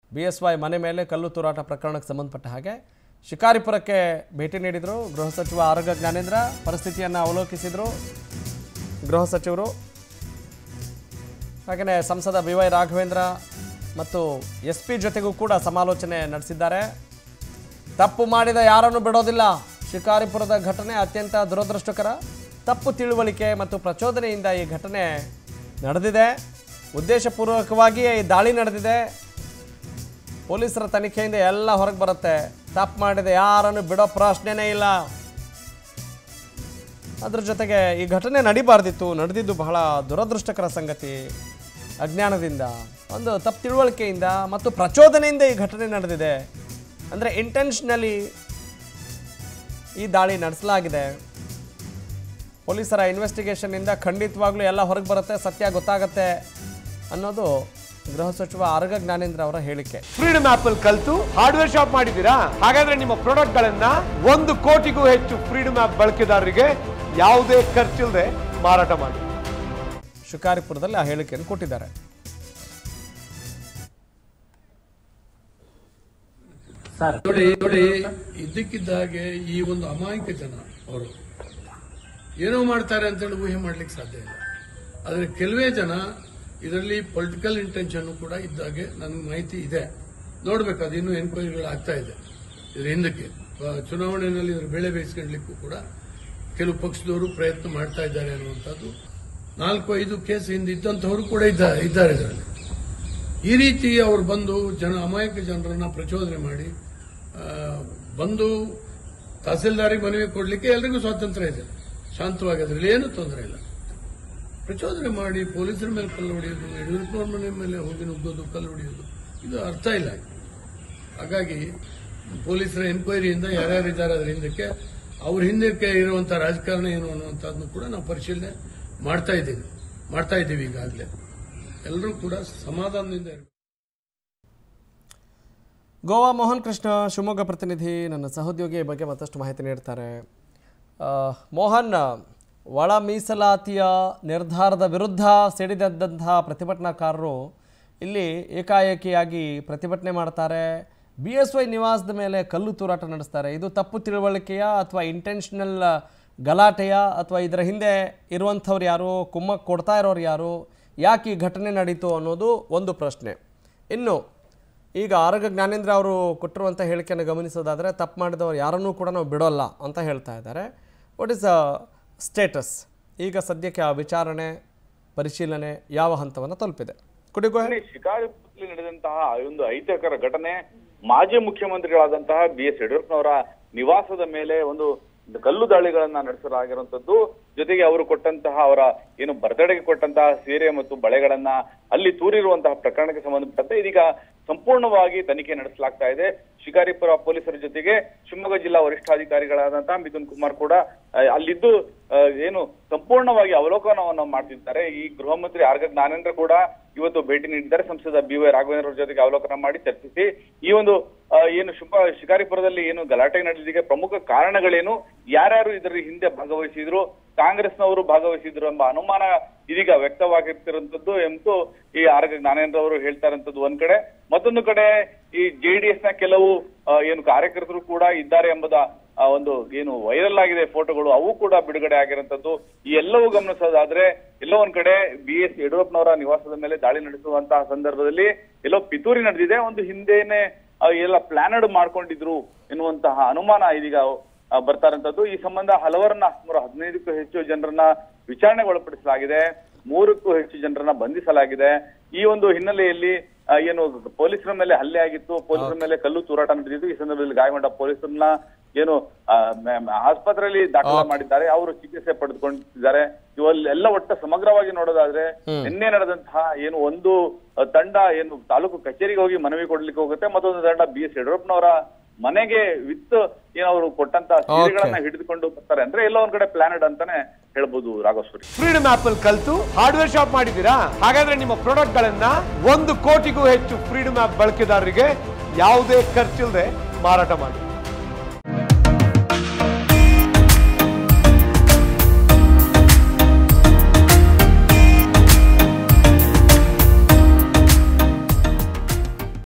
B S Y ಮನೆ ಮೇಲೆ ಕಲ್ಲು ತೂರಾಟ ಪ್ರಕರಣಕ್ಕೆ ಸಂಬಂಧಪಟ್ಟ ಹಾಗೆ ಶಿಕಾರಿಪುರಕ್ಕೆ ಭೇಟಿ ನೀಡಿದರು ಗೃಹ ಸಚಿವ ಆರೋಗ್ಯ ಜ್ಞಾನೇಂದ್ರ ಪರಿಸ್ಥಿತಿಯನ್ನು ಅವಲೋಕಿಸಿದರು ಗೃಹ ಸಚಿವರು ಹಾಗೆಯೇ ಸಂಸದ ಬಿ ವೈ ರಾಘವೇಂದ್ರ ಮತ್ತು ಎಸ್ ಪಿ ಜೊತೆಗೂ ಕೂಡ ಸಮಾಲೋಚನೆ ನಡೆಸಿದ್ದಾರೆ ತಪ್ಪು ಮಾಡಿದ ಯಾರನ್ನು ಬಿಡೋದಿಲ್ಲ ಶಿಕಾರಿಪುರದ ಘಟನೆ ಅತ್ಯಂತ ದುರದೃಷ್ಟಕರ ತಪ್ಪು ತಿಳುವಳಿಕೆ ಮತ್ತು ಪ್ರಚೋದನೆಯಿಂದ ಈ ಘಟನೆ ನಡೆದಿದೆ ಉದ್ದೇಶಪೂರ್ವಕವಾಗಿಯೇ ಈ ದಾಳಿ ನಡೆದಿದೆ ಪೊಲೀಸರ ತನಿಖೆಯಿಂದ ಎಲ್ಲ ಹೊರಗೆ ಬರುತ್ತೆ ತಪ್ಪು ಮಾಡಿದ ಯಾರನ್ನು ಬಿಡೋ ಪ್ರಶ್ನೆನೇ ಇಲ್ಲ ಅದ್ರ ಜೊತೆಗೆ ಈ ಘಟನೆ ನಡಿಬಾರ್ದಿತ್ತು ನಡೆದಿದ್ದು ಬಹಳ ದುರದೃಷ್ಟಕರ ಸಂಗತಿ ಅಜ್ಞಾನದಿಂದ ಒಂದು ತಪ್ಪು ತಿಳುವಳಿಕೆಯಿಂದ ಮತ್ತು ಪ್ರಚೋದನೆಯಿಂದ ಈ ಘಟನೆ ನಡೆದಿದೆ ಅಂದರೆ ಇಂಟೆನ್ಷನಲಿ ಈ ದಾಳಿ ನಡೆಸಲಾಗಿದೆ ಪೊಲೀಸರ ಇನ್ವೆಸ್ಟಿಗೇಷನ್ನಿಂದ ಖಂಡಿತವಾಗ್ಲೂ ಎಲ್ಲ ಹೊರಗೆ ಬರುತ್ತೆ ಸತ್ಯ ಗೊತ್ತಾಗತ್ತೆ ಅನ್ನೋದು ಗೃಹ ಸಚಿವ ಆರೋಗ್ಯ ಜ್ಞಾನೇಂದ್ರ ಅವರ ಹೇಳಿಕೆ ಫ್ರೀಡಮ್ ಆಪ್ ಅಲ್ಲಿ ಕಲ್ತು ಹಾರ್ಡ್ವೇರ್ ಶಾಪ್ ಮಾಡಿದ್ದೀರಾ ಹಾಗಾದ್ರೆ ನಿಮ್ಮ ಪ್ರಾಡಕ್ಟ್ ಗಳನ್ನ ಒಂದು ಕೋಟಿಗೂ ಹೆಚ್ಚು ಫ್ರೀಡಮ್ ಆಪ್ ಬಳಕೆದಾರರಿಗೆ ಯಾವುದೇ ಖರ್ಚಿಲ್ಲದೆ ಮಾರಾಟ ಮಾಡಿ ಶಿಕಾರಿಪುರದಲ್ಲಿ ಆ ಹೇಳಿಕೆಯನ್ನು ಕೊಟ್ಟಿದ್ದಾರೆ ನೋಡಿ ನೋಡಿ ಇದ್ದಕ್ಕಿದ್ದ ಹಾಗೆ ಈ ಒಂದು ಅಮಾಯಕ ಜನ ಅವರು ಏನೋ ಮಾಡ್ತಾರೆ ಅಂತೇಳಿ ಊಹೆ ಮಾಡ್ಲಿಕ್ಕೆ ಸಾಧ್ಯ ಇಲ್ಲ ಆದರೆ ಕೆಲವೇ ಜನ ಇದರಲ್ಲಿ ಪೊಲಿಟಿಕಲ್ ಇಂಟೆನ್ಷನ್ ಕೂಡ ಇದ್ದಾಗೆ ನನಗೆ ಮಾಹಿತಿ ಇದೆ ನೋಡ್ಬೇಕು ಅದು ಇನ್ನೂ ಎನ್ಕ್ವೈರಿಗಳು ಆಗ್ತಾ ಇದೆ ಇದ್ರ ಹಿಂದಕ್ಕೆ ಆ, ಚುನಾವಣೆಯಲ್ಲಿ ಇದ್ರ ಬೆಳೆ ಬೇಯಿಸ್ಕೊಳ್ಳಿಕ್ಕೂ ಕೂಡ ಕೆಲವು ಪಕ್ಷದವರು ಪ್ರಯತ್ನ ಮಾಡ್ತಾ ಇದ್ದಾರೆ ಅನ್ನುವಂಥದ್ದು ನಾಲ್ಕು ಐದು ಕೇಸ್ ಹಿಂದೆ ಇದ್ದಂಥವರು ಕೂಡ ಇದ್ದಾರೆ ಇದ್ದಾರೆ ಇದರಲ್ಲಿ ಈ ರೀತಿ ಅವರು ಬಂದು ಜನ ಅಮಾಯಕ ಜನರನ್ನ ಪ್ರಚೋದನೆ ಮಾಡಿ ಆ, ಬಂದು ತಹಸೀಲ್ದಾರಿಗೆ ಮನವಿ ಕೊಡಲಿಕ್ಕೆ ಎಲ್ರಿಗೂ ಸ್ವಾತಂತ್ರ್ಯ ಇದೆ ಶಾಂತವಾಗಿ ಅದರಲ್ಲಿ ಏನೂ ತೊಂದರೆ ಇಲ್ಲ ಪ್ರಚೋದನೆ ಮಾಡಿ ಪೊಲೀಸರ ಮೇಲೆ ಕಲ್ಲು ಹೊಡೆಯೋದು ಯಡಿಯೂರಪ್ಪನವ್ರ ಮನೆ ಮೇಲೆ ಹೋಗಿ ನುಗ್ಗೋದು ಕಲ್ಲು ಹೊಡೆಯೋದು ಇದು ಅರ್ಥ ಇಲ್ಲ ಹಾಗಾಗಿ ಪೊಲೀಸರ ಎನ್ಕ್ವೈರಿಯಿಂದ ಯಾರ್ಯಾರು ಇದ್ದಾರೆ ಅದರ ಹಿಂದಕ್ಕೆ ಅವ್ರ ಹಿಂದಕ್ಕೆ ಇರುವಂತಹ ರಾಜಕಾರಣ ಏನು ಅನ್ನುವಂಥದ್ದನ್ನು ಕೂಡ ನಾವು ಪರಿಶೀಲನೆ ಮಾಡ್ತಾ ಇದ್ದೀವಿ ಮಾಡ್ತಾ ಇದ್ದೀವಿ ಈಗಾಗಲೇ ಎಲ್ಲರೂ ಕೂಡ ಸಮಾಧಾನದಿಂದ ಇರಬೇಕು ಗೋವಾ ಮೋಹನ್ ಕೃಷ್ಣ ಶಿವಮೊಗ್ಗ ಪ್ರತಿನಿಧಿ ನನ್ನ ಸಹೋದ್ಯೋಗಿ ಈ ಬಗ್ಗೆ ಮತ್ತಷ್ಟು ಮಾಹಿತಿ ನೀಡ್ತಾರೆ ಆ, ಮೋಹನ್ ಒಳ ಮೀಸಲಾತಿಯ ನಿರ್ಧಾರದ ವಿರುದ್ಧ ಸಿಡಿದೆದ್ದಂತಹ ಪ್ರತಿಭಟನಾಕಾರರು ಇಲ್ಲಿ ಏಕಾಏಕಿಯಾಗಿ ಪ್ರತಿಭಟನೆ ಮಾಡ್ತಾರೆ ಬಿ ಎಸ್ ವೈ ನಿವಾಸದ ಮೇಲೆ ಕಲ್ಲು ತೂರಾಟ ನಡೆಸ್ತಾರೆ ಇದು ತಪ್ಪು ತಿಳುವಳಿಕೆಯ ಅಥವಾ ಇಂಟೆನ್ಷನಲ್ ಗಲಾಟೆಯ ಅಥವಾ ಇದರ ಹಿಂದೆ ಇರುವಂಥವ್ರು ಯಾರು ಕುಮ್ಮಕ್ಕೆ ಕೊಡ್ತಾ ಇರೋರು ಯಾರು ಯಾಕೆ ಈ ಘಟನೆ ನಡೀತು ಅನ್ನೋದು ಒಂದು ಪ್ರಶ್ನೆ ಇನ್ನು ಈಗ ಆರೋಗ್ಯ ಜ್ಞಾನೇಂದ್ರ ಅವರು ಕೊಟ್ಟಿರುವಂಥ ಹೇಳಿಕೆಯನ್ನು ಗಮನಿಸೋದಾದರೆ ತಪ್ಪು ಮಾಡಿದವರು ಯಾರನ್ನೂ ಕೂಡ ನಾವು ಬಿಡೋಲ್ಲ ಅಂತ ಹೇಳ್ತಾ ಇದ್ದಾರೆ ವಾಟ್ ಇಸ್ ಅ ಸ್ಟೇಟಸ್ ಈಗ ಸದ್ಯಕ್ಕೆ ಆ ವಿಚಾರಣೆ ಪರಿಶೀಲನೆ ಯಾವ ಹಂತವನ್ನು ತಲುಪಿದೆ ಕುಡಿಗೋ ಘಟನೆ ಶಿಕಾರಿಪುರದಲ್ಲಿ ನಡೆದಂತಹ ಒಂದು ಅಹಿತಕರ ಘಟನೆ ಮಾಜಿ ಮುಖ್ಯಮಂತ್ರಿಗಳಾದಂತಹ ಬಿ ಎಸ್ ಯಡಿಯೂರಪ್ಪನವರ ನಿವಾಸದ ಮೇಲೆ ಒಂದು ಕಲ್ಲು ದಾಳಿಗಳನ್ನ ನಡೆಸಲಾಗಿರುವಂತದ್ದು ಜೊತೆಗೆ ಅವರು ಕೊಟ್ಟಂತಹ ಅವರ ಏನು ಬರ್ತಡೆಗೆ ಕೊಟ್ಟಂತಹ ಸೀರೆ ಮತ್ತು ಬಳೆಗಳನ್ನ ಅಲ್ಲಿ ತೂರಿರುವಂತಹ ಪ್ರಕರಣಕ್ಕೆ ಸಂಬಂಧಪಟ್ಟಂತೆ ಇದೀಗ ಸಂಪೂರ್ಣವಾಗಿ ತನಿಖೆ ನಡೆಸಲಾಗ್ತಾ ಇದೆ ಶಿಕಾರಿಪುರ ಪೊಲೀಸರ ಜೊತೆಗೆ ಶಿವಮೊಗ್ಗ ಜಿಲ್ಲಾ ವರಿಷ್ಠಾಧಿಕಾರಿಗಳಾದಂತಹ ಮಿಥುನ್ ಕುಮಾರ್ ಕೂಡ ಆ, ಅಲ್ಲಿದ್ದು ಆ, ಏನು ಸಂಪೂರ್ಣವಾಗಿ ಅವಲೋಕನವನ್ನು ಮಾಡ್ತಿದ್ದಾರೆ ಈ ಗೃಹ ಮಂತ್ರಿ ಆರ್ಗ ಜ್ಞಾನೇಂದ್ರ ಕೂಡ ಇವತ್ತು ಭೇಟಿ ನೀಡಿದ್ದಾರೆ ಸಂಸದ ಬಿ ವೈ ರಾಘವೇಂದ್ರ ಅವ್ರ ಜೊತೆಗೆ ಅವಲೋಕನ ಮಾಡಿ ಚರ್ಚಿಸಿ ಈ ಒಂದು ಆ, ಏನು ಶಿವ ಶಿಕಾರಿಪುರದಲ್ಲಿ ಏನು ಗಲಾಟೆ ನಡೆದಿದೆ ಪ್ರಮುಖ ಕಾರಣಗಳೇನು ಯಾರ್ಯಾರು ಇದರ ಹಿಂದೆ ಭಾಗವಹಿಸಿದ್ರು ಕಾಂಗ್ರೆಸ್ನವರು ಭಾಗವಹಿಸಿದ್ರು ಎಂಬ ಅನುಮಾನ ಇದೀಗ ವ್ಯಕ್ತವಾಗಿರ್ತಿರುವಂತದ್ದು ಎಂಬುದು ಈ ಆರ್ಗ ಜ್ಞಾನೇಂದ್ರ ಅವರು ಹೇಳ್ತಾ ಇರುವಂತದ್ದು ಒಂದ್ ಕಡೆ ಮತ್ತೊಂದು ಕಡೆ ಈ ಜೆಡಿಎಸ್ ನ ಕೆಲವು ಆ, ಏನು ಕಾರ್ಯಕರ್ತರು ಕೂಡ ಇದ್ದಾರೆ ಎಂಬುದ ಆ, ಒಂದು ಏನು ವೈರಲ್ ಆಗಿದೆ ಫೋಟೋಗಳು ಅವು ಕೂಡ ಬಿಡುಗಡೆ ಆಗಿರುವಂತದ್ದು ಈ ಎಲ್ಲವೂ ಗಮನಿಸೋದಾದ್ರೆ ಎಲ್ಲೋ ಒಂದ್ ಕಡೆ ಬಿ ಎಸ್ ಯಡಿಯೂರಪ್ಪನವರ ನಿವಾಸದ ಮೇಲೆ ದಾಳಿ ನಡೆಸುವಂತಹ ಸಂದರ್ಭದಲ್ಲಿ ಎಲ್ಲೋ ಪಿತೂರಿ ನಡೆದಿದೆ ಒಂದು ಹಿಂದೆನೆ ಆ, ಎಲ್ಲ ಪ್ಲಾನಡ್ ಮಾಡ್ಕೊಂಡಿದ್ರು ಎನ್ನುವಂತಹ ಅನುಮಾನ ಇದೀಗ ಆ, ಬರ್ತಾ ಇರುವಂತದ್ದು ಈ ಸಂಬಂಧ ಹಲವರನ್ನ ಸುಮಾರು ಹದಿನೈದಕ್ಕೂ ಹೆಚ್ಚು ಜನರನ್ನ ವಿಚಾರಣೆಗೆ ಒಳಪಡಿಸಲಾಗಿದೆ ಮೂರಕ್ಕೂ ಹೆಚ್ಚು ಜನರನ್ನ ಬಂಧಿಸಲಾಗಿದೆ ಈ ಒಂದು ಹಿನ್ನೆಲೆಯಲ್ಲಿ ಆ, ಏನು ಪೊಲೀಸರ ಮೇಲೆ ಹಲ್ಲೆ ಆಗಿತ್ತು ಪೊಲೀಸರ ಮೇಲೆ ಕಲ್ಲು ತೂರಾಟ ನಡೆದಿತ್ತು ಈ ಸಂದರ್ಭದಲ್ಲಿ ಗಾಯಗೊಂಡ ಪೊಲೀಸರನ್ನ ಏನು ಆ, ಮ- ಮ- ಆಸ್ಪತ್ರೆಯಲ್ಲಿ ದಾಖಲ ಮಾಡಿದ್ದಾರೆ ಅವರು ಚಿಕಿತ್ಸೆ ಪಡೆದುಕೊಂಡಿದ್ದಾರೆ ಇವಲ್ಲಿ ಎಲ್ಲ ಒಟ್ಟ ಸಮಗ್ರವಾಗಿ ನೋಡೋದಾದ್ರೆ ನಿನ್ನೆ ನಡೆದಂತಹ ಏನು ಒಂದು ಆ, ತಂಡ ಏನು ತಾಲೂಕು ಕಚೇರಿಗೆ ಹೋಗಿ ಮನವಿ ಕೊಡ್ಲಿಕ್ಕೆ ಹೋಗುತ್ತೆ ಮತ್ತೊಂದು ತಂಡ ಬಿ ಎಸ್ ಯಡಿಯೂರಪ್ಪನವರ ಮನೆಗೆ ವಿತ್ ಏನವರು ಕೊಟ್ಟಂತ ಸೀರೆಗಳನ್ನ ಹಿಡಿದುಕೊಂಡು ಬರ್ತಾರೆ ಅಂದ್ರೆ ಎಲ್ಲ ಒಂದ್ ಕಡೆ ಪ್ಲಾನೆಡ್ ಅಂತಾನೆ ಹೇಳ್ಬೋದು ರಾಘವೇಶ್ವರಿ ಫ್ರೀಡಮ್ ಆಪ್ ಅಲ್ಲಿ ಕಲ್ತು ಹಾರ್ಡ್ವೇರ್ ಶಾಪ್ ಮಾಡಿದ್ದೀರಾ ಹಾಗಾದ್ರೆ ನಿಮ್ಮ ಪ್ರಾಡಕ್ಟ್ ಗಳನ್ನ ಒಂದು ಕೋಟಿಗೂ ಹೆಚ್ಚು ಫ್ರೀಡಮ್ ಆಪ್ ಬಳಕೆದಾರರಿಗೆ ಯಾವುದೇ ಖರ್ಚಿಲ್ಲದೆ ಮಾರಾಟ ಮಾಡಿ